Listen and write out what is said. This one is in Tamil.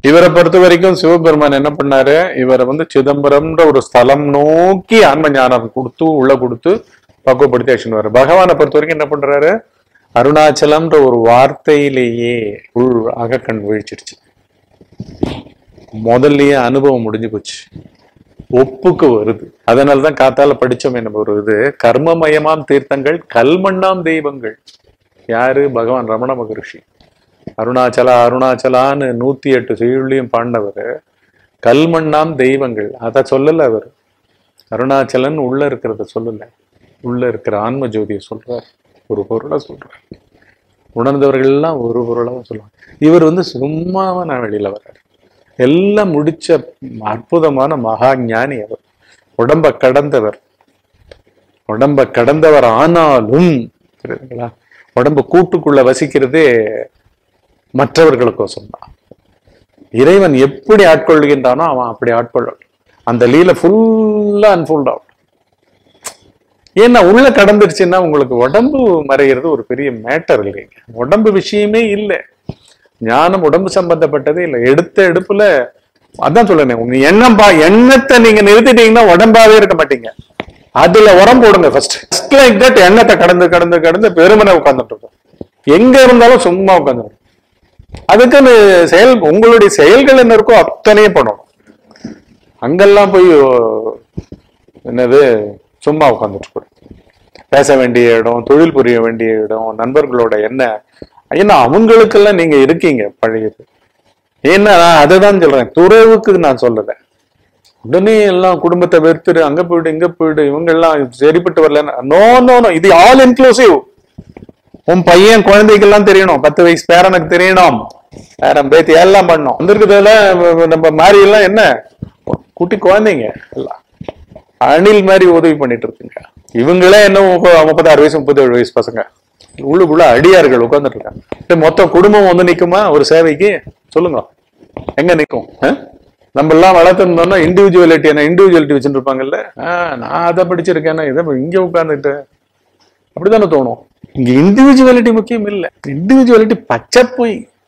இவரை பொறுத்த வரைக்கும் சிவபெருமான் என்ன பண்ணாரு இவரை வந்து சிதம்பரம்ன்ற ஒரு ஸ்தலம் நோக்கி ஆன்ம ஞானம் கொடுத்து உள்ள கொடுத்து பக்குவப்படுத்தி அழிச்சுன்னு பகவானை பொறுத்த வரைக்கும் என்ன பண்றாரு அருணாச்சலம்ன்ற ஒரு வார்த்தையிலேயே உள் அகக்கண் வீழ்ச்சிடுச்சு முதல்லயே அனுபவம் முடிஞ்சு போச்சு ஒப்புக்கு வருது அதனாலதான் காத்தால படிச்சோமே நம்ம ஒரு இது கர்மமயமாம் தீர்த்தங்கள் கல்மண்ணாம் தெய்வங்கள் யாரு பகவான் ரமண மகரிஷி அருணாச்சலா அருணாச்சலான்னு நூத்தி எட்டு செய்யுள்ளையும் பாடினவர் கல்மண்ணாம் தெய்வங்கள் அதை சொல்லல அவர் அருணாச்சலன் உள்ள இருக்கிறத சொல்லல உள்ள இருக்கிற ஆன்ம ஜோதியை சொல்றார் ஒரு பொருளை சொல்றார் உணர்ந்தவர்கள் எல்லாம் ஒரு பொருளை தான் சொல்லுவாங்க இவர் வந்து சும்மாவா நான் வெளியில வர்றாரு எல்லாம் முடிச்ச அற்புதமான மகா ஞானி அவர் உடம்ப கடந்தவர் உடம்ப கடந்தவர் ஆனாலும் புரியுதுங்களா உடம்பு கூட்டுக்குள்ள வசிக்கிறதே மற்றவர்களுக்கோசம் தான் இறைவன் எப்படி ஆட்கொள்கின்றானோ அவன் அப்படி ஆட்கொள்ள அந்த லீல ஃபுல்லா அன்ஃபோல்ட் ஆகும் ஏன்னா உள்ள கடந்துருச்சுன்னா உங்களுக்கு உடம்பு மறைகிறது ஒரு பெரிய மேட்டர் இல்லைங்க உடம்பு விஷயமே இல்லை ஞானம் உடம்பு சம்பந்தப்பட்டதே இல்லை எடுத்த எடுப்புல அதான் சொல்லுறேன் உங்க எண்ணம் பா எண்ணத்தை நீங்க நிறுத்திட்டீங்கன்னா உடம்பாவே இருக்க மாட்டீங்க அதுல உரம் போடுங்க ஃபர்ஸ்ட் ஃபர்ஸ்ட் லைக் தட் எண்ணத்தை கடந்து கடந்து கடந்து பெருமனை உட்கார்ந்துட்டு இருக்கோம் எங்க இருந்தாலும் சும்மா உட்காந்து அதுக்குன்னு செயல் உங்களுடைய செயல்கள் என்ன இருக்கோ அத்தனையும் பண்ணணும் அங்கெல்லாம் போய் ஓ, என்னது சும்மா உட்காந்துட்டு இருக்கக்கூடாது பேச வேண்டிய இடம் தொழில் புரிய வேண்டிய இடம் நண்பர்களோட என்ன ஏன்னா அவங்களுக்கெல்லாம் நீங்க இருக்கீங்க பழகிது ஏன்னா நான் அதை தான் சொல்றேன் துறவுக்கு நான் சொல்லல உடனே எல்லாம் குடும்பத்தை வெறுத்துரு அங்க போயிடு இங்க போயிடு இவங்க எல்லாம் சரிப்பட்டு வரல நோ நோ நோ இது ஆல் இன்க்ளூசிவ் உன் பையன் குழந்தைக்கெல்லாம் தெரியணும் பத்து வயசு பேரனுக்கு தெரியணும் பேரன் பேத்தி எல்லாம் பண்ணணும் வந்திருக்கிறதுல நம்ம மாறி எல்லாம் என்ன குட்டி குழந்தைங்க எல்லாம் அணில் மாதிரி உதவி பண்ணிட்டு இருக்குங்க இவங்களே என்ன முப்ப- முப்பத்தாறு வயசு முப்பத்தேழு வயசு பசங்க உள்ளுக்குள்ள அடியார்கள் உட்கார்ந்துட்டு இருக்காங்க இப்ப மொத்த குடும்பம் வந்து நிக்குமா ஒரு சேவைக்கு சொல்லுங்க எங்க நிக்கும் ஆ? நம்ம எல்லாம் வளர்த்துருந்தோம்னா இண்டிவிஜுவலிட்டி என்ன இண்டிவிஜுவலிட்டி வச்சுட்டு இருப்பாங்கல்ல ஆ, நான் அதை படிச்சிருக்கேன்னா இதை இங்க உட்கார்ந்துட்டு அப்படித்தானே தோணும் இங்க இண்டிவிஜுவலிட்டி முக்கியம் இல்ல இண்டிவிஜுவலிட்டி பச்சை போய்